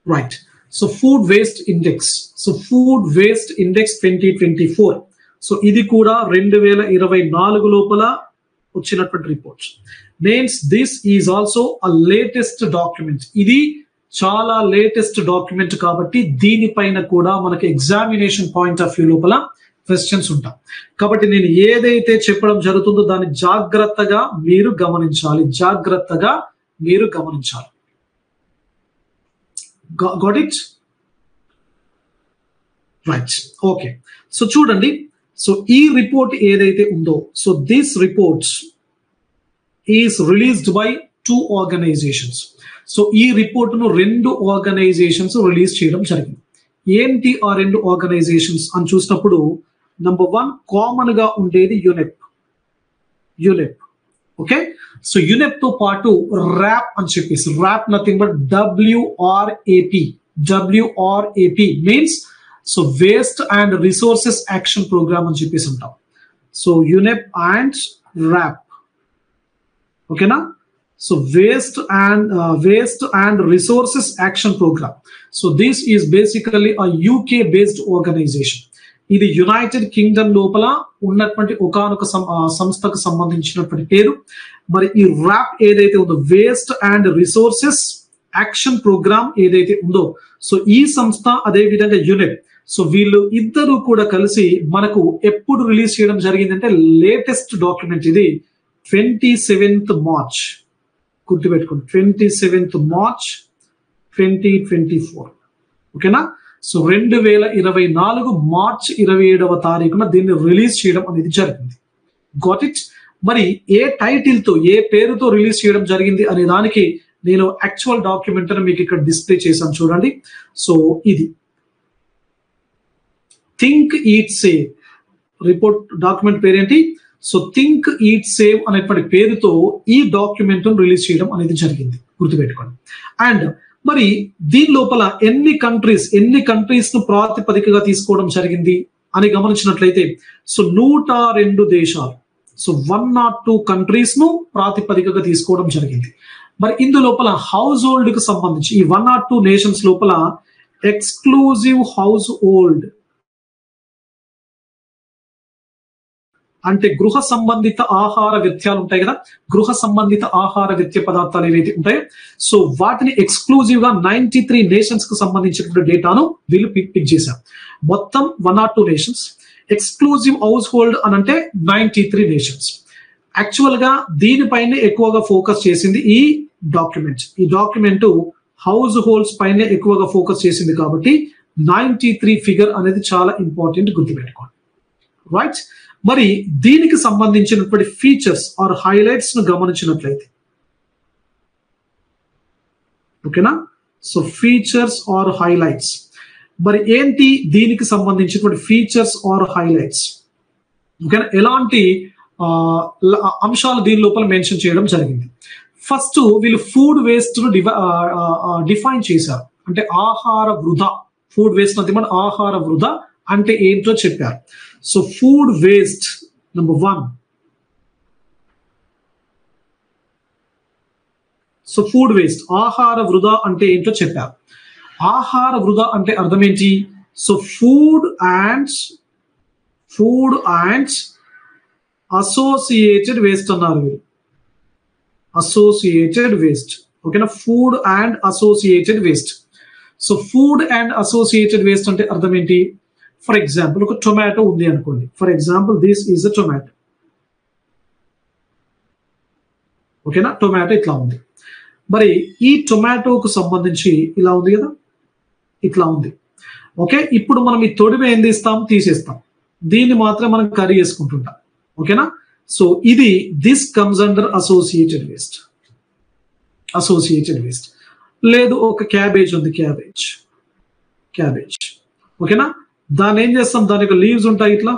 right so food waste index so food waste index twenty twenty four so ఇది కూడా రెండు వేల ఇరవై నాలుగు లోపల వచ్చినటువంటి report means this is also a latest document ఇది చాలా లేటెస్ట్ డాక్యుమెంట్ కాబట్టి దీనిపైన కూడా మనకి ఎగ్జామినేషన్ పాయింట్ ఆఫ్ వ్యూ లోపల క్వశ్చన్స్ ఉంటాయి కాబట్టి నేను ఏదైతే చెప్పడం జరుగుతుందో దాన్ని జాగ్రత్తగా మీరు గమనించాలి జాగ్రత్తగా మీరు గమనించాలి got it right okay so చూడండి సో ఈ రిపోర్ట్ ఏదైతే ఉందో so this reports is released by two organizations so ఈ రిపోర్ట్ను రెండు ఆర్గనైజేషన్స్ రిలీజ్ చేయడం జరిగింది ఏంటి ఆ రెండు ఆర్గనైజేషన్స్ అని చూసినప్పుడు నంబర్ వన్ కామన్ గా ఉండేది UNEP UNEP okay so UNEP తో పాటు ర్యాప్ అని చెప్పేసి WRAP nothing but WRAP WRAP means so waste and resources action programme అని చెప్పేసి ఉంటాం సో యునెప్ అండ్ ర్యాప్ ఓకేనా so waste and waste and resources action programme so this is basically a UK based organization ఇది United Kingdom లోపల ఉన్నటువంటి ఒకనొక సంస్థకు సంబంధించినటువంటి పేరు మరి ఈ ర్యాప్ ఏదైతే ఉందో waste and resources action programme ఏదైతే ఉందో సో ఈ సంస్థ అదే విధంగా యునెప్ సో వీళ్ళు ఇద్దరు కూడా కలిసి మనకు ఎప్పుడు రిలీజ్ చేయడం జరిగిందంటే లేటెస్ట్ డాక్యుమెంట్ ఇది ట్వంటీ సెవెంత్ మార్చ్ గుర్తుపెట్టుకోండి twenty seventh March twenty twenty four ఓకేనా సో రెండు వేల ఇరవై నాలుగు మార్చ్ ఇరవై ఏడవ తారీఖున దీన్ని రిలీజ్ చేయడం అనేది జరిగింది గాట్ ఇట్ మరి ఏ టైటిల్ తో ఏ పేరుతో రిలీజ్ చేయడం జరిగింది అనే దానికి నేను యాక్చువల్ డాక్యుమెంట్ మీకు ఇక్కడ డిస్ప్లే చేశాను చూడండి సో ఇది think eat save report document పేరేంటి సో థింక్ ఈట్ సేవ్ అనేటువంటి పేరుతో ఈ డాక్యుమెంట్ రిలీజ్ చేయడం అనేది జరిగింది గుర్తుపెట్టుకోండి అండ్ మరి దీని లోపల ఎన్ని కంట్రీస్ ఎన్ని కంట్రీస్ ను ప్రాతిపదికగా తీసుకోవడం జరిగింది అని గమనించినట్లయితే సో నూట రెండు దేశాలు so one nought two countries ను ప్రాతిపదికగా తీసుకోవడం జరిగింది మరి ఇందు లోపల హౌస్ హోల్డ్ కు సంబంధించి ఈ వన్ నాట్ టూ నేషన్స్ లోపల ఎక్స్క్లూజివ్ హౌస్ హోల్డ్ అంటే గృహ సంబంధిత ఆహార వ్యత్యాలు ఉంటాయి కదా గృహ సంబంధిత ఆహార వ్యత్య పదార్థాలు ఏవైతే ఉంటాయో సో వాటిని ఎక్స్క్లూజివ్ గా నైన్టీ త్రీ నేషన్స్ కు సంబంధించినటువంటి డేటాను వీళ్ళు పిక్ పిక్ చేశారు మొత్తం one or two nations exclusive house hold అని అంటే నైన్టీ త్రీ నేషన్స్ యాక్చువల్ గా దీనిపైనే ఎక్కువగా ఫోకస్ చేసింది ఈ డాక్యుమెంట్ ఈ డాక్యుమెంట్ హౌస్ హోల్డ్స్ పైనే ఎక్కువగా ఫోకస్ చేసింది కాబట్టి నైన్టీ త్రీ ఫిగర్ అనేది చాలా ఇంపార్టెంట్ గుర్తుపెట్టుకోండి రైట్ మరి దీనికి సంబంధించినటువంటి ఫీచర్స్ ఆర్ హైలైట్స్ ను గమనించినట్లయితే ఓకేనా సో ఫీచర్స్ ఆర్ హైలైట్స్ మరి ఏంటి దీనికి సంబంధించినటువంటి ఫీచర్స్ ఆర్ హైలైట్స్ ఓకేనా ఎలాంటి అంశాలు దీని లోపల మెన్షన్ చేయడం జరిగింది ఫస్ట్ వీళ్ళు ఫుడ్ వేస్ట్ ను డిఫైన్ చేశారు అంటే ఆహార వృధా ఫుడ్ వేస్ట్ అది మన ఆహార వృధా అంటే ఏంటో చెప్పారు so food waste number one so food waste ఆహార వృధా అంటే ఏంటో చెప్పారు ఆహార వృధా అంటే అర్థం ఏంటి so food and food and associated waste అన్నారు వీరు అసోసియేటెడ్ వేస్ట్ ఓకేనా food and associated waste so food and associated waste అంటే అర్థం ఏంటి ఫర్ ఎగ్జాంపుల్ ఒక టొమాటో ఉంది అనుకోండి for example this is a tomato ఓకేనా టొమాటో ఇట్లా ఉంది మరి ఈ టొమాటోకు సంబంధించి ఇలా ఉంది కదా ఇట్లా ఉంది ఓకే ఇప్పుడు మనం ఈ తొడిమ ఏం తీస్తాం తీసేస్తాం దీన్ని మాత్రం మనం కర్రీ చేసుకుంటుంటాం ఓకేనా సో ఇది this comes under associated waste associated waste లేదు ఒక క్యాబేజ్ ఉంది క్యాబేజ్ క్యాబేజ్ ఓకేనా దాన్ని ఏం చేస్తాం దాని యొక్క లీవ్స్ ఉంటాయి ఇట్లా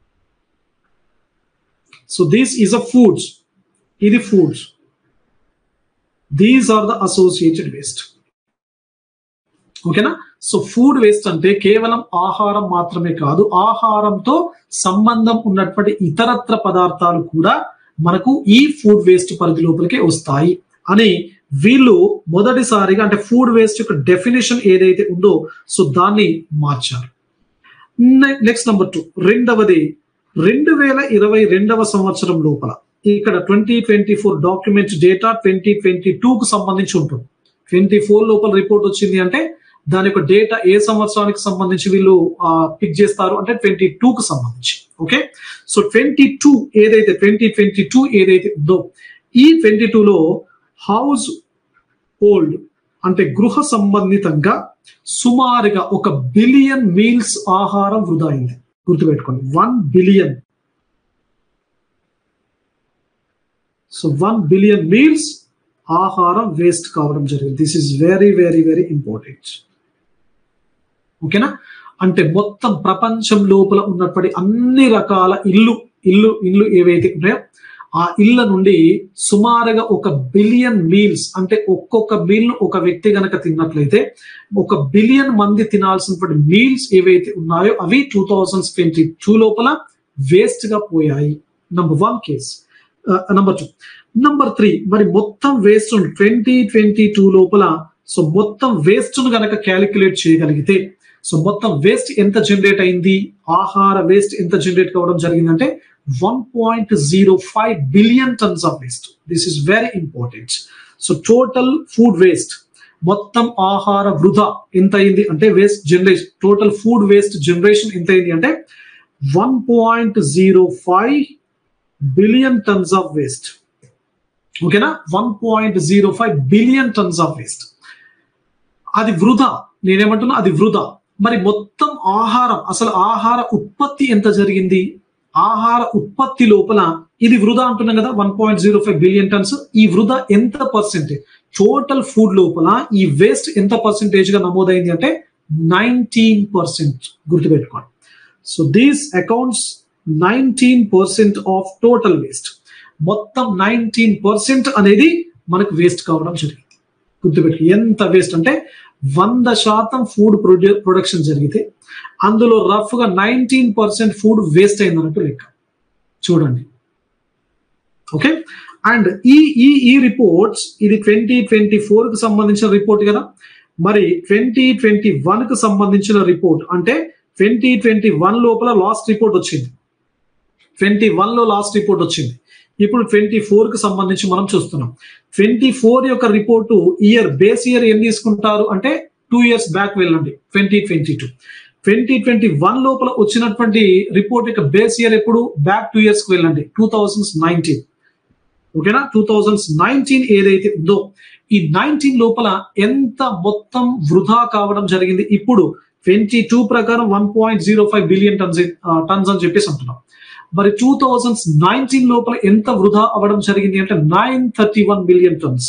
so these is a foods ఇది foods these are the associated waste ఓకేనా సో ఫుడ్ వేస్ట్ అంటే కేవలం ఆహారం మాత్రమే కాదు ఆహారంతో సంబంధం ఉన్నటువంటి ఇతరత్ర పదార్థాలు కూడా మనకు ఈ ఫుడ్ వేస్ట్ పరిధి లోపలికి వస్తాయి అని వీళ్ళు మొదటిసారిగా అంటే ఫుడ్ వేస్ట్ యొక్క డెఫినేషన్ ఏదైతే ఉందో సో దాన్ని మార్చారు నెక్స్ట్ నెంబర్ టూ రెండవది రెండు వేల ఇరవై రెండవ సంవత్సరం లోపల ఇక్కడ twenty twenty four document data twenty twenty two కు సంబంధించి ఉంటుంది ట్వంటీ ఫోర్ లోపల రిపోర్ట్ వచ్చింది అంటే దాని యొక్క డేటా ఏ సంవత్సరానికి సంబంధించి వీళ్ళు పిక్ చేస్తారు అంటే ట్వంటీ టూ కు సంబంధించి ఓకే సో ట్వంటీ టూ ఏదైతే ట్వంటీ ట్వంటీ టూ ఏదైతే ఉందో ఈ ట్వంటీ టూలో హౌస్ హోల్డ్ అంటే గృహ సంబంధితంగా సుమారుగా ఒక బిలియన్ మీల్స్ ఆహారం వృధా అయింది గుర్తుపెట్టుకోండి one billion so one billion meals ఆహారం వేస్ట్ కావడం జరిగింది this is very very very important ఓకేనా అంటే మొత్తం ప్రపంచం లోపల ఉన్నటువంటి అన్ని రకాల ఇల్లు ఇల్లు ఇల్లు ఏవైతే ఉన్నాయో ఆ ఇళ్ళ నుండి సుమారుగా ఒక బిలియన్ మీల్స్ అంటే ఒక్కొక్క మీల్ ను ఒక వ్యక్తి గనక తిన్నట్లయితే ఒక బిలియన్ మంది తినాల్సినటువంటి మీల్స్ ఏవైతే ఉన్నాయో అవి టూ థౌజండ్ ట్వంటీ టూ లోపల వేస్ట్ గా పోయాయి number one case number two number three మరి మొత్తం వేస్ట్ ట్వంటీ ట్వంటీ టూ లోపల సో మొత్తం వేస్ట్ ను గనక క్యాలిక్యులేట్ చేయగలిగితే సో మొత్తం వేస్ట్ ఎంత జనరేట్ అయింది ఆహార వేస్ట్ ఎంత జనరేట్ కావడం జరిగిందంటే one point zero five billion tons of waste this is very important so total food waste మొత్తం ఆహార వృధా ఎంత అయింది అంటే waste generation total food waste generation ఎంత అయింది అంటే one point zero five billion tons of waste ఓకేనా one point zero five billion tons of waste అది వృధా నేనేమంటున్నా అది వృధా మరి మొత్తం ఆహారం అసలు ఆహార ఉత్పత్తి ఎంత జరిగింది ఆహార ఉత్పత్తి లోపల ఇది వృధా అంటున్నాం కదా one point zero five billion tons ఈ వృధా ఎంత పర్సెంటేజ్ టోటల్ ఫుడ్ లోపల ఈ వేస్ట్ ఎంత పర్సెంటేజ్ గా నమోదైంది అంటే నైన్టీన్ పర్సెంట్ గుర్తుపెట్టుకోండి so these accounts nineteen percent of total waste మొత్తం నైన్టీన్ పర్సెంట్ అనేది మనకు వేస్ట్ కావడం జరిగింది గుర్తుపెట్టి ఎంత వేస్ట్ అంటే వంద శాతం ఫుడ్ ప్రొడ్యూ ప్రొడక్షన్ జరిగితే అందులో రఫ్ గా నైన్టీన్ పర్సెంట్ ఫుడ్ వేస్ట్ అయిందన్నట్టు లెక్క చూడండి ఓకే అండ్ ఈ ఈ ఈ రిపోర్ట్స్ ఇది ట్వంటీ ట్వంటీ ఫోర్ కు సంబంధించిన రిపోర్ట్ కదా మరి ట్వంటీ ట్వంటీ వన్ కు సంబంధించిన రిపోర్ట్ అంటే ట్వంటీ ట్వంటీ వన్ లోపల లాస్ట్ రిపోర్ట్ వచ్చింది ట్వంటీ వన్ లో లాస్ట్ రిపోర్ట్ వచ్చింది ఇప్పుడు ట్వంటీ ఫోర్ కు సంబంధించి మనం చూస్తున్నాం ట్వంటీ ఫోర్ యొక్క రిపోర్టు ఇయర్ బేస్ ఇయర్ ఏం తీసుకుంటారు అంటే టూ ఇయర్స్ బ్యాక్ వెళ్ళండి twenty twenty two twenty twenty one లోపల వచ్చినటువంటి రిపోర్ట్ యొక్క బేస్ ఇయర్ ఎప్పుడు బ్యాక్ టూ ఇయర్స్ కి వెళ్ళండి టూ థౌజండ్ నైన్టీన్ ఓకేనా టూ థౌజండ్ నైన్టీన్ ఏదైతే ఉందో ఈ నైన్టీన్ లోపల ఎంత మొత్తం వృధా కావడం జరిగింది ఇప్పుడు ట్వంటీ టూ ప్రకారం one point zero five billion tons tons అని చెప్పేసి అంటున్నాం మరి టూ థౌజండ్ నైన్టీన్ లోపల ఎంత వృధా అవ్వడం జరిగింది అంటే nine thirty one billion tons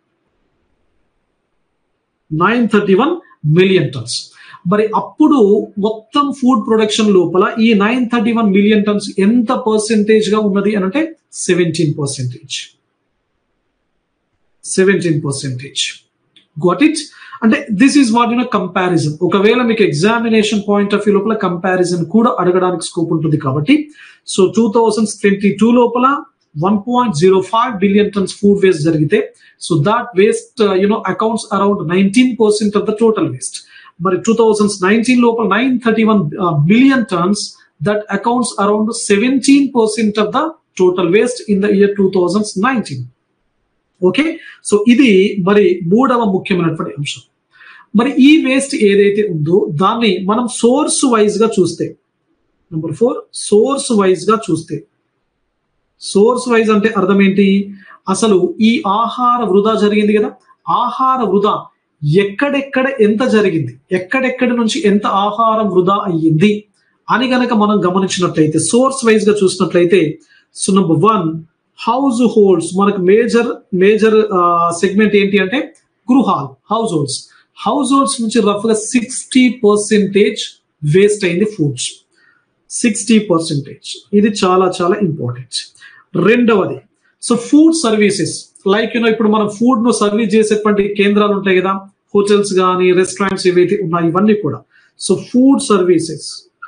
nine thirty one million tons మరి అప్పుడు మొత్తం ఫుడ్ ప్రొడక్షన్ లోపల ఈ nine thirty one million tons ఎంత పర్సెంటేజ్ గా ఉన్నది అని అంటే seventeen percentage seventeen percentage got it అంటే this is what you know comparison ఒకవేళ మీకు ఎగ్జామినేషన్ పాయింట్ ఆఫ్ వ్యూ లోపల కంపారిజన్ కూడా అడగడానికి స్కోప్ ఉంటుంది కాబట్టి so two thousand twenty two లోపల one point zero five billion tons food waste జరిగితే so that waste you know accounts around nineteen percent of the total waste మరి two thousand nineteen లోపల nine thirty one billion tons that accounts around seventeen percent of the total waste in the year two thousand nineteen okay so ఇది మరి మూడవ ముఖ్యమైనటువంటి అంశం మరి ఈ waste ఏదైతే ఉందో దాన్ని మనం సోర్స్ వైజ్ గా చూస్తే నెంబర్ ఫోర్ సోర్స్ వైజ్ గా చూస్తే సోర్స్ వైజ్ అంటే అర్థం ఏంటి అసలు ఈ ఆహార వృధా జరిగింది కదా ఆహార వృధా ఎక్కడెక్కడ ఎంత జరిగింది ఎక్కడెక్కడి నుంచి ఎంత ఆహారం వృధా అయ్యింది అని గనక మనం గమనించినట్లయితే సోర్స్ వైజ్ గా చూసినట్లయితే so number one house holds మనకు మేజర్ మేజర్ సెగ్మెంట్ ఏంటి అంటే గృహాలు హౌస్ హోల్డ్స్ హౌస్ హోల్డ్స్ నుంచి రఫ్ గా సిక్స్టీ పర్సెంటేజ్ వేస్ట్ అయింది ఫుడ్స్ సిక్స్టీ పర్సెంటేజ్ ఇది చాలా చాలా ఇంపార్టెంట్ రెండవది so food services like you know ఇప్పుడు మనం ఫుడ్ ను సర్వీస్ చేసేటువంటి కేంద్రాలు ఉంటాయి కదా హోటల్స్ కానీ రెస్టారెంట్స్ ఏవైతే ఉన్నాయి ఇవన్నీ కూడా సో ఫుడ్ సర్వీసెస్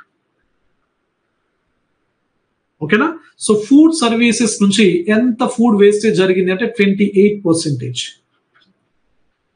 ఓకేనా సో ఫుడ్ సర్వీసెస్ నుంచి ఎంత ఫుడ్ వేస్టేజ్ జరిగింది అంటే twenty eight percentage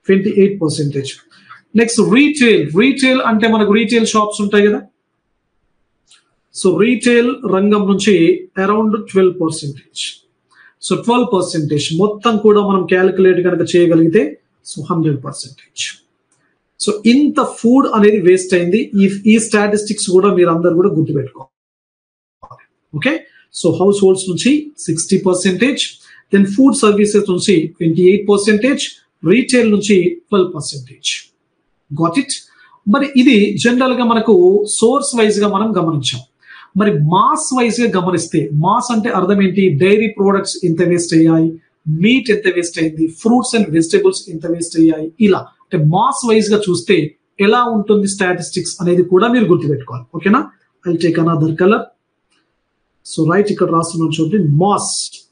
twenty eight percentage next retail retail అంటే మనకు రీటైల్ షాప్స్ ఉంటాయి కదా సో రీటైల్ రంగం నుంచి around twelve percentage so twelve percentage మొత్తం కూడా మనం క్యాలిక్యులేట్ కనుక చేయగలిగితే సో హండ్రెడ్ పర్సెంటేజ్ సో ఇంత ఫుడ్ అనేది వేస్ట్ అయింది ఈ ఈ స్టాటిస్టిక్స్ కూడా మీరు అందరు కూడా గుర్తుపెట్టుకోవాలి ఓకే సో హౌస్ హోల్డ్స్ నుంచి sixty percentage then food services నుంచి ట్వంటీ ఎయిట్ పర్సెంటేజ్ రీటైల్ నుంచి ట్వెల్వ్ పర్సెంటేజ్ గాట్ ఇట్ మరి ఇది జనరల్ గా మనకు సోర్స్ వైజ్ గా మనం గమనించాం మరి మాస్ వైజ్ గా గమనిస్తే మాస్ అంటే అర్థం ఏంటి డైరీ ప్రోడక్ట్స్ ఎంత వేస్ట్ అయ్యాయి మీట్ ఎంత వేస్ట్ అయింది ఫ్రూట్స్ అండ్ వెజిటబుల్స్ ఎంత వేస్ట్ అయ్యాయి ఇలా అంటే మాస్ వైజ్ గా చూస్తే ఎలా ఉంటుంది స్టాటిస్టిక్స్ అనేది కూడా మీరు గుర్తుపెట్టుకోవాలి ఓకేనా I take another colour so right ఇక్కడ రాస్తున్నాను చూడండి మాస్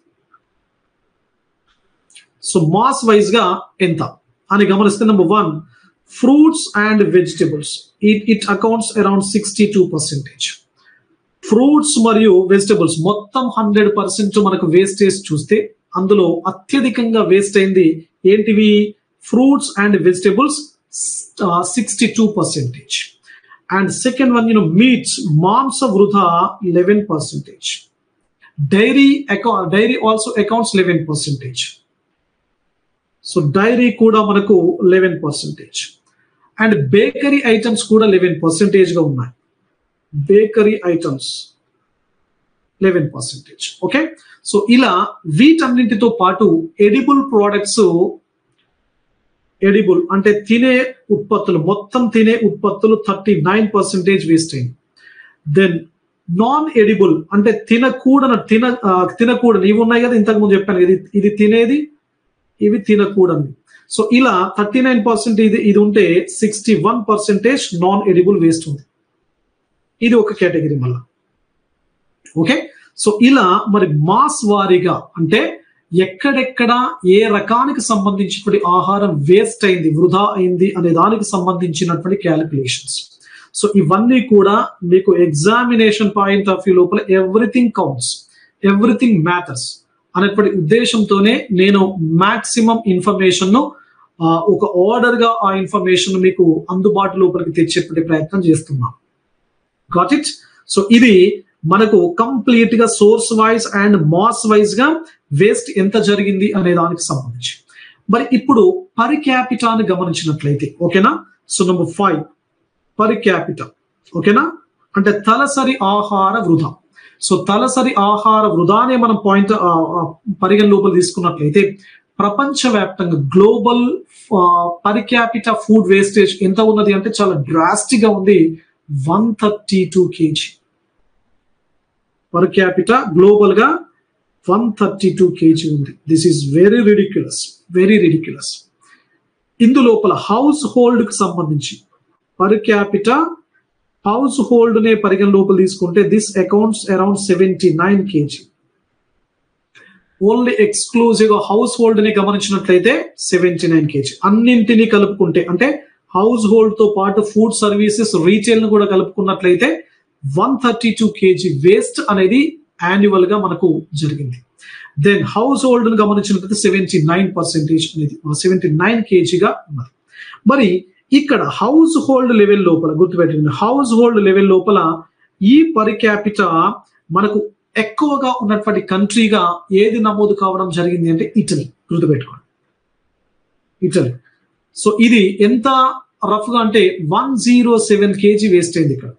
సో మాస్ వైజ్ గా ఎంత అని గమనిస్తే number one fruits and vegetables it it accounts around sixty two percentage fruits మరియు వెజిటబుల్స్ మొత్తం హండ్రెడ్ పర్సెంట్ మనకు వేస్టేజ్ చూస్తే అందులో అత్యధికంగా వేస్ట్ అయింది ఏంటివి fruits and vegetables sixty two percentage and second one you know meats మాంస వృధా eleven percentage dairy account dairy also accounts eleven percentage so dairy కూడా మనకు eleven percentage and bakery items కూడా లెవెన్ పర్సెంటేజ్ గా ఉన్నాయి bakery items eleven percentage okay so ఇలా వీటన్నింటితో పాటు ఎడిబుల్ ప్రోడక్ట్స్ ఎడిబుల్ అంటే తినే ఉత్పత్తులు మొత్తం తినే ఉత్పత్తులు థర్టీ నైన్ పర్సెంటేజ్ వేస్ట్ అయింది దెన్ నాన్ ఎడిబుల్ అంటే తినకూడని తిన ఆ, తినకూడని ఇవి ఉన్నాయి కదా ఇంతకు ముందు చెప్పాను కదా ఇది ఇది తినేది ఇవి తినకూడని సో ఇలా థర్టీ నైన్ పర్సెంట్ ఇది ఇది ఉంటే sixty one percentage non edible waste ఉంది ఇది ఒక కేటగిరీ మళ్ళా ఓకే సో ఇలా మరి మాస్ వారీగా అంటే ఎక్కడెక్కడ ఏ రకానికి సంబంధించినటువంటి ఆహారం వేస్ట్ అయింది వృధా అయింది అనే దానికి సంబంధించినటువంటి క్యాలిక్యులేషన్స్ సో ఇవన్నీ కూడా మీకు ఎగ్జామినేషన్ పాయింట్ ఆఫ్ వ్యూ లోపల ఎవ్రీథింగ్ కౌంట్స్ ఎవ్రీథింగ్ మ్యాటర్స్ అనేటువంటి ఉద్దేశంతోనే నేను మాక్సిమం ఇన్ఫర్మేషన్ ను ఆ, ఒక ఆర్డర్ గా ఆ ఇన్ఫర్మేషన్ మీకు అందుబాటు లోపలికి తెచ్చేటువంటి ప్రయత్నం చేస్తున్నాను గాట్ ఇట్ సో ఇది మనకు కంప్లీట్ గా source wise and mass wise గా వేస్ట్ ఎంత జరిగింది అనే దానికి సంబంధించి మరి ఇప్పుడు పర్ క్యాపిటాను గమనించినట్లయితే ఓకేనా so number five per capital ఓకేనా అంటే తలసరి ఆహార వృధా సో తలసరి ఆహార వృధానే మనం పాయింట్ పరిగణ లోపల తీసుకున్నట్లయితే ప్రపంచవ్యాప్తంగా global per capita food wastage ఎంత ఉన్నది అంటే చాలా డ్రాస్టిక్ గా ఉంది one thirty two KG per capita global గా వన్ థర్టీ టూ కేజీ ఉంది this is very ridiculous very ridiculous ఇందు లోపల హౌస్ హోల్డ్ కి సంబంధించి పర్ క్యాపిటా హౌస్ హోల్డ్ నే పరిగణ లోపల తీసుకుంటే this accounts around seventy nine KG only exclusive గా హౌస్ హోల్డ్ ని గమనించినట్లయితే సెవెంటీ నైన్ కేజీ అన్నింటినీ కలుపుకుంటే అంటే హౌస్ హోల్డ్ తో పాటు ఫుడ్ సర్వీసెస్ రీటైల్ ను కూడా కలుపుకున్నట్లయితే one thirty two KG waste అనేది యాన్యువల్ గా మనకు జరిగింది దెన్ హౌస్ హోల్డ్ ను గమనించినట్లయితే సెవెంటీ నైన్ పర్సెంటేజ్ అనేది సెవెంటీ నైన్ కేజీగా ఉన్నది మరి ఇక్కడ హౌస్ హోల్డ్ లెవెల్ లోపల గుర్తుపెట్టండి హౌస్ హోల్డ్ లెవెల్ లోపల ఈ పర్ క్యాపిటా మనకు ఎక్కువగా ఉన్నటువంటి కంట్రీగా ఏది నమోదు కావడం జరిగింది అంటే ఇటలీ గుర్తుపెట్టుకోండి ఇటలీ సో ఇది ఎంత రఫ్ గా అంటే one zero seven KG waste అయింది ఇక్కడ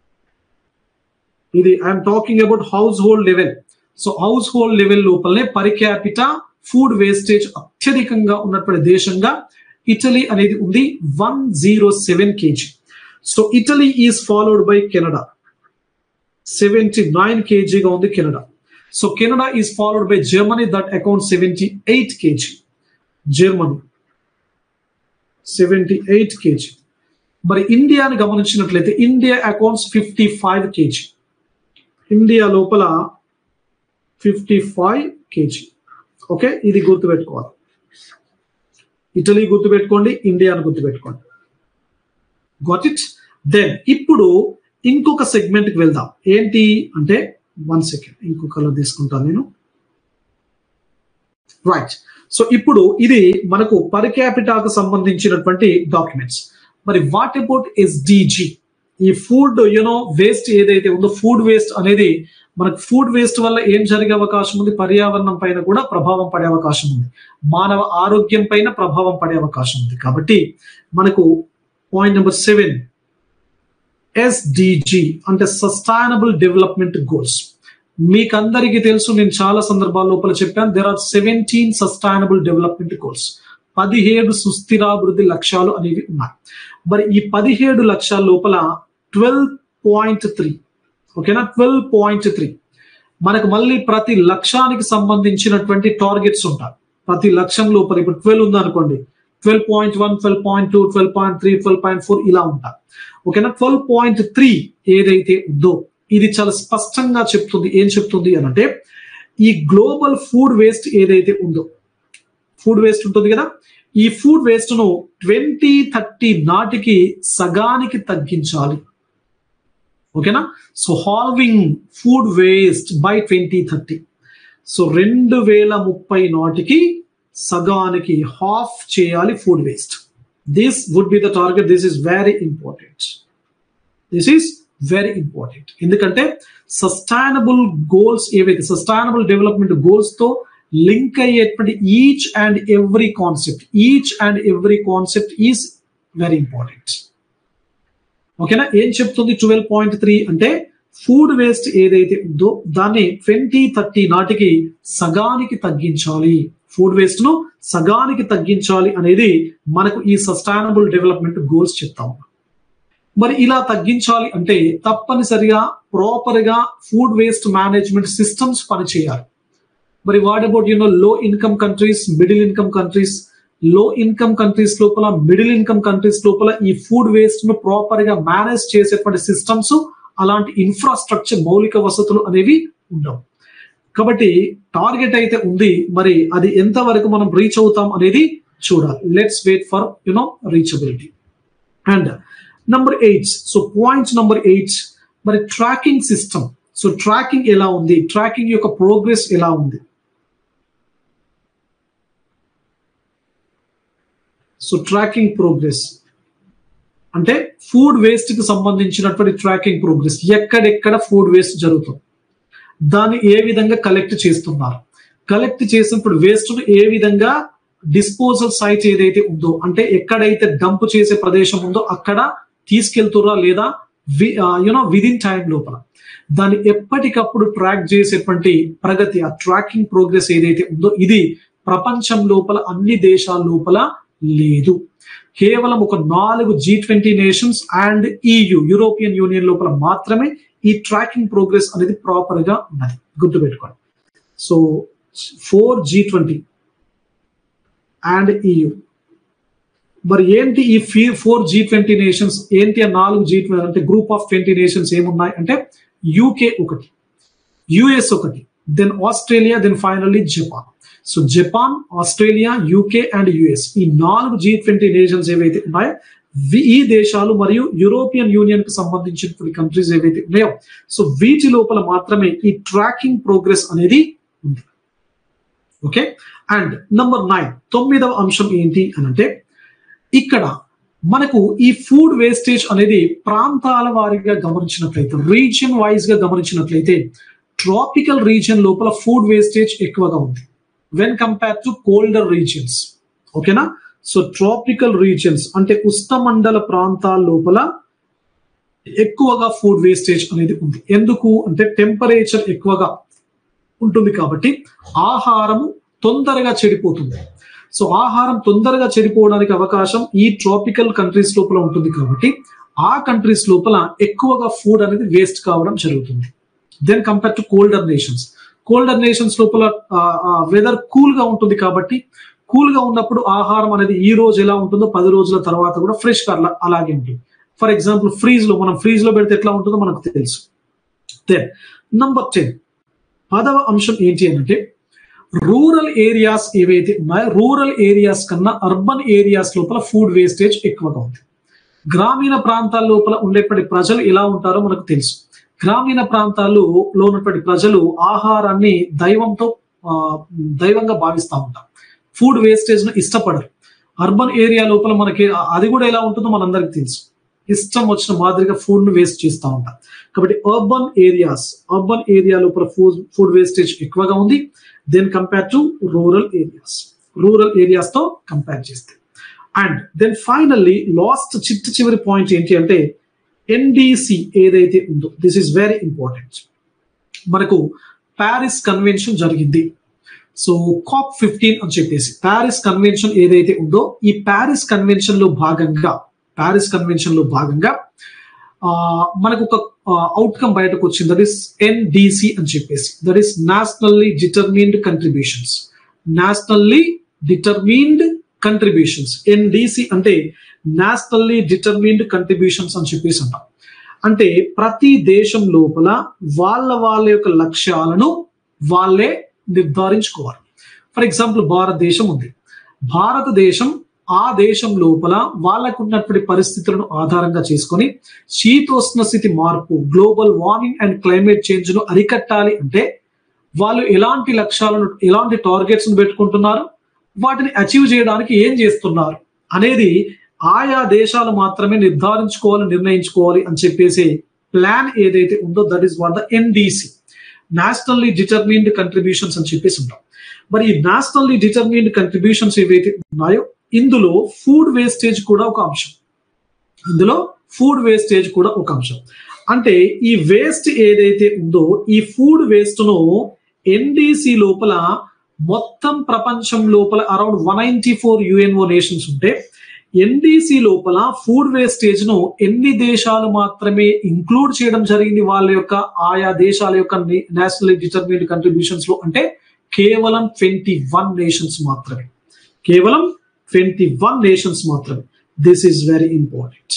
ఇది I'm talking about house hold level so house hold level లోపలనే పర్ క్యాపిటా ఫుడ్ వేస్టేజ్ అత్యధికంగా ఉన్నటువంటి దేశంగా ఇటలీ అనేది ఉంది one zero seven KG so Italy is followed by Canada seventy nine కేజీగా ఉంది Canada so Canada is followed by Germany that account seventy eight KG Germany seventy eight KG మరి ఇండియాని గమనించినట్లయితే India accounts fifty five KG India లోపల fifty five KG okay ఇది గుర్తుపెట్టుకోవాలి Italy గుర్తుపెట్టుకోండి ఇండియాను గుర్తుపెట్టుకోండి గాట్ ఇట్ దెన్ ఇప్పుడు ఇంకొక సెగ్మెంట్ కి వెళ్దాం ఏంటి అంటే వన్ సెకండ్ ఇంకొక కలర్ తీసుకుంటాను నేను రైట్ సో ఇప్పుడు ఇది మనకు పర్ క్యాపిటాకు సంబంధించినటువంటి డాక్యుమెంట్స్ మరి వాట్ అబౌట్ ఎస్డిజి ఈ ఫుడ్ యునో వేస్ట్ ఏదైతే ఉందో ఫుడ్ వేస్ట్ అనేది మనకు ఫుడ్ వేస్ట్ వల్ల ఏం జరిగే అవకాశం ఉంది పర్యావరణం పైన కూడా ప్రభావం పడే అవకాశం ఉంది మానవ ఆరోగ్యం పైన ప్రభావం పడే అవకాశం ఉంది కాబట్టి మనకు పాయింట్ నెంబర్ సెవెన్ ఎస్డిజి అంటే సస్టైనబుల్ డెవలప్మెంట్ గోల్స్ మీకు అందరికీ తెలుసు నేను చాలా సందర్భాల లోపల చెప్పాను there are seventeen sustainable development goals పదిహేడు సుస్థిరాభివృద్ధి లక్ష్యాలు అనేవి ఉన్నాయి మరి ఈ పదిహేడు లక్ష్యాల లోపల ట్వెల్వ్ పాయింట్ త్రీ ఓకేనా ట్వెల్వ్ పాయింట్ త్రీ మనకు మళ్ళీ ప్రతి లక్ష్యానికి సంబంధించినటువంటి టార్గెట్స్ ఉంటాయి ప్రతి లక్ష్యం లోపల ఇప్పుడు ట్వెల్వ్ ఉందనుకోండి twelve point one twelve point two twelve point three twelve point four ఇలా ఉంటాయి ఓకేనా ట్వెల్వ్ పాయింట్ త్రీ ఏదైతే ఉందో ఇది చాలా స్పష్టంగా చెప్తుంది ఏం చెప్తుంది అని అంటే ఈ గ్లోబల్ ఫుడ్ వేస్ట్ ఏదైతే ఉందో ఫుడ్ వేస్ట్ ఉంటుంది కదా ఈ ఫుడ్ వేస్ట్ ను ట్వంటీ థర్టీ నాటికి సగానికి తగ్గించాలి ఓకేనా so halving food waste by twenty thirty so రెండు వేల ముప్పై నాటికి సగానికి హాఫ్ చేయాలి food waste this would be the target this is very important this is very important ఎందుకంటే సస్టైనబుల్ గోల్స్ ఏవైతే సస్టైనబుల్ డెవలప్మెంట్ గోల్స్ తో లింక్ అయ్యేటువంటి each and every concept each and every concept is very important ఓకేనా ఏం చెప్తుంది twelve point three అంటే food waste ఏదైతే ఉందో దాన్ని ట్వంటీ థర్టీ నాటికి సగానికి తగ్గించాలి ఫుడ్ వేస్ట్ ను సగానికి తగ్గించాలి అనేది మనకు ఈ సస్టైనబుల్ డెవలప్మెంట్ గోల్స్ చెప్తాము మరి ఇలా తగ్గించాలి అంటే తప్పనిసరిగా ప్రాపర్ గా ఫుడ్ వేస్ట్ మేనేజ్మెంట్ సిస్టమ్స్ పనిచేయాలి మరి what about you know low income countries middle income countries low income countries లోపల మిడిల్ ఇన్కమ్ కంట్రీస్ లోపల ఈ ఫుడ్ వేస్ట్ ను ప్రాపర్ గా మేనేజ్ చేసేటువంటి సిస్టమ్స్ అలాంటి ఇన్ఫ్రాస్ట్రక్చర్ మౌలిక వసతులు అనేవి ఉండవు కాబట్టి టార్గెట్ అయితే ఉంది మరి అది ఎంత వరకు మనం రీచ్ అవుతాం అనేది చూడాలి let's wait for you know reachability and number eight so point number eight మరి ట్రాకింగ్ సిస్టమ్ సో ట్రాకింగ్ ఎలా ఉంది ట్రాకింగ్ యొక్క ప్రోగ్రెస్ ఎలా ఉంది సో ట్రాకింగ్ ప్రోగ్రెస్ అంటే ఫుడ్ వేస్ట్ కి సంబంధించినటువంటి ట్రాకింగ్ ప్రోగ్రెస్ ఎక్కడెక్కడ ఫుడ్ వేస్ట్ జరుగుతుంది దాన్ని ఏ విధంగా కలెక్ట్ చేస్తున్నారు కలెక్ట్ చేసినప్పుడు వేస్ట్ ను ఏ విధంగా డిస్పోజల్ సైట్ ఏదైతే ఉందో అంటే ఎక్కడైతే డంప్ చేసే ప్రదేశం ఉందో అక్కడ తీసుకెళ్తురా లేదా యునో విదిన్ టైం లోపల దాన్ని ఎప్పటికప్పుడు ట్రాక్ చేసేటువంటి ప్రగతి ఆ ట్రాకింగ్ ప్రోగ్రెస్ ఏదైతే ఉందో ఇది ప్రపంచం లోపల అన్ని దేశాల లోపల లేదు కేవలం ఒక నాలుగు G twenty nations and EU European Union లోపల మాత్రమే ఈ ట్రాకింగ్ ప్రోగ్రెస్ అనేది ప్రాపర్ గా ఉన్నది గుర్తుపెట్టుకోండి so four G twenty and EU మరి ఏంటి ఈ ఫీ ఫోర్ జీ ట్వంటీ నేషన్స్ ఏంటి ఆ నాలుగు జీ అంటే గ్రూప్ ఆఫ్ ట్వంటీ నేషన్స్ ఏమున్నాయి అంటే యూకే ఒకటి యుఎస్ ఒకటి then Australia then finally Japan so Japan Australia UK and US ఈ నాలుగు జీ ట్వంటీ నేషన్స్ ఏవైతే ఉన్నాయో ఈ దేశాలు మరియు యూరోపియన్ యూనియన్ కి సంబంధించినటువంటి కంట్రీస్ ఏవైతే ఉన్నాయో సో వీటి లోపల మాత్రమే ఈ ట్రాకింగ్ ప్రోగ్రెస్ అనేది ఉంది ఓకే అండ్ నంబర్ నైన్ తొమ్మిదవ అంశం ఏంటి అని అంటే ఇక్కడ మనకు ఈ ఫుడ్ వేస్టేజ్ అనేది ప్రాంతాల వారీగా గమనించినట్లయితే రీజియన్ వైజ్ గా గమనించినట్లయితే ట్రాపికల్ రీజియన్ లోపల ఫుడ్ వేస్టేజ్ ఎక్కువగా ఉంది when compare to colder regions ఓకేనా సో ట్రాపికల్ రీజియన్స్ అంటే ఉష్ణమండల ప్రాంతాల లోపల ఎక్కువగా ఫుడ్ వేస్టేజ్ అనేది ఉంది ఎందుకు అంటే టెంపరేచర్ ఎక్కువగా ఉంటుంది కాబట్టి ఆహారము తొందరగా చెడిపోతుంది సో ఆహారం తొందరగా చెడిపోవడానికి అవకాశం ఈ ట్రాపికల్ కంట్రీస్ లోపల ఉంటుంది కాబట్టి ఆ కంట్రీస్ లోపల ఎక్కువగా ఫుడ్ అనేది వేస్ట్ కావడం జరుగుతుంది then compare to colder nations colder nations లోపల వెదర్ కూల్ గా ఉంటుంది కాబట్టి కూల్ గా ఉన్నప్పుడు ఆహారం అనేది ఈ రోజు ఎలా ఉంటుందో పది రోజుల తర్వాత కూడా ఫ్రెష్ గా అలాగే ఉంటుంది ఫర్ ఎగ్జాంపుల్ ఫ్రీజ్ లో మనం ఫ్రీజ్ లో పెడితే ఎట్లా ఉంటుందో మనకు తెలుసు దెన్ నంబర్ టెన్ పదవ అంశం ఏంటి అంటే రూరల్ ఏరియాస్ ఏవైతే ఉన్నాయో రూరల్ ఏరియాస్ కన్నా అర్బన్ ఏరియాస్ లోపల ఫుడ్ వేస్టేజ్ ఎక్కువగా ఉంది గ్రామీణ ప్రాంతాల లోపల ఉండేటువంటి ప్రజలు ఎలా ఉంటారో మనకు తెలుసు గ్రామీణ ప్రాంతాల్లో లో ఉన్నటువంటి ప్రజలు ఆహారాన్ని దైవంతో దైవంగా భావిస్తూ ఉంటారు ఫుడ్ వేస్టేజ్ ను ఇష్టపడరు అర్బన్ ఏరియా లోపల మనకి అది కూడా ఎలా ఉంటుందో మనందరికి తెలుసు ఇష్టం వచ్చిన మాదిరిగా ఫుడ్ ను వేస్ట్ చేస్తూ ఉంటాం కాబట్టి అర్బన్ ఏరియాస్ అర్బన్ ఏరియా లోపల ఫుడ్ ఫుడ్ వేస్టేజ్ ఎక్కువగా ఉంది then compare to rural areas rural areas తో కంపేర్ చేస్తే అండ్ దెన్ ఫైనల్లీ లాస్ట్ చిట్ట చివరి పాయింట్ ఏంటి అంటే ఎన్డిసి ఏదైతే ఉందో దిస్ ఈస్ వెరీ ఇంపార్టెంట్ మనకు ప్యారిస్ కన్వెన్షన్ జరిగింది సో కాప్ ఫిఫ్టీన్ అని చెప్పేసి ప్యారిస్ కన్వెన్షన్ ఏదైతే ఉందో ఈ ప్యారిస్ కన్వెన్షన్ లో భాగంగా ప్యారిస్ కన్వెన్షన్ లో భాగంగా మనకు ఒక అవుట్కమ్ బయటకు వచ్చింది దట్ ఈస్ ఎన్డిసి అని చెప్పేసి that is nationally determined contributions nationally determined contributions NDC అంటే నేషనల్లీ డిటర్మిన్డ్ కంట్రిబ్యూషన్స్ అని చెప్పేసి అంటాం అంటే ప్రతి దేశం లోపల వాళ్ళ వాళ్ళ యొక్క లక్ష్యాలను వాళ్ళే నిర్ధారించుకోవాలి ఫర్ ఎగ్జాంపుల్ భారతదేశం ఉంది భారతదేశం ఆ దేశం లోపల వాళ్ళకున్నటువంటి పరిస్థితులను ఆధారంగా చేసుకొని శీతోష్ణ స్థితి మార్పు global warming and climate change ను అరికట్టాలి అంటే వాళ్ళు ఎలాంటి లక్ష్యాలను ఎలాంటి టార్గెట్స్ ను పెట్టుకుంటున్నారు వాటిని అచీవ్ చేయడానికి ఏం చేస్తున్నారు అనేది ఆయా దేశాలు మాత్రమే నిర్ధారించుకోవాలి నిర్ణయించుకోవాలి అని చెప్పేసి ప్లాన్ ఏదైతే ఉందో that is what the NDC nationally determined contributions అని చెప్పేసి ఉంటాం మరి ఈ నేషనల్లీ డిటర్మిన్డ్ కంట్రిబ్యూషన్స్ ఏవైతే ఉన్నాయో ఇందులో ఫుడ్ వేస్టేజ్ కూడా ఒక అంశం ఇందులో ఫుడ్ వేస్టేజ్ కూడా ఒక అంశం అంటే ఈ వేస్ట్ ఏదైతే ఉందో ఈ ఫుడ్ వేస్ట్ ను ఎన్డిసి లోపల మొత్తం ప్రపంచం లోపల around one ninety four UNO nations ఉంటే ఎన్డిసి లోపల ఫుడ్ వేస్టేజ్ ను ఎన్ని దేశాలు మాత్రమే ఇంక్లూడ్ చేయడం జరిగింది వాళ్ళ యొక్క ఆయా దేశాల యొక్క నేషనల్ డిటర్మిన్డ్ కంట్రిబ్యూషన్స్ లో అంటే కేవలం ట్వంటీ వన్ నేషన్స్ మాత్రమే కేవలం ట్వంటీ వన్ నేషన్స్ మాత్రమే this is very important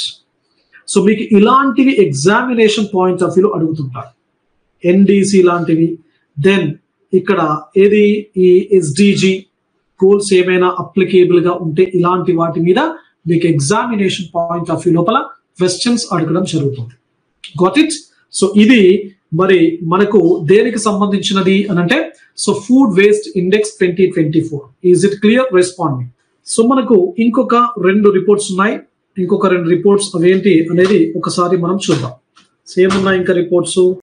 so మీకు ఇలాంటివి ఎగ్జామినేషన్ పాయింట్ ఆఫ్ వ్యూలో అడుగుతుంటారు ఎన్డిసి లాంటివి దెన్ ఇక్కడ ఏది ఈ ఎస్డిజి గోల్స్ ఏమైనా అప్లికేబుల్ గా ఉంటే ఇలాంటి వాటి మీద మీకు ఎగ్జామినేషన్ పాయింట్ ఆఫ్ వ్యూ లోపల క్వశ్చన్స్ అడగడం జరుగుతుంది గాట్ ఇట్ సో ఇది మరి మనకు దేనికి సంబంధించినది అని అంటే so food waste index twenty twenty four is it clear responding so మనకు ఇంకొక రెండు రిపోర్ట్స్ ఉన్నాయి ఇంకొక రెండు రిపోర్ట్స్ అవేంటి అనేది ఒకసారి మనం చూద్దాం సేమ్ ఉన్నాయి ఇంకా రిపోర్ట్స్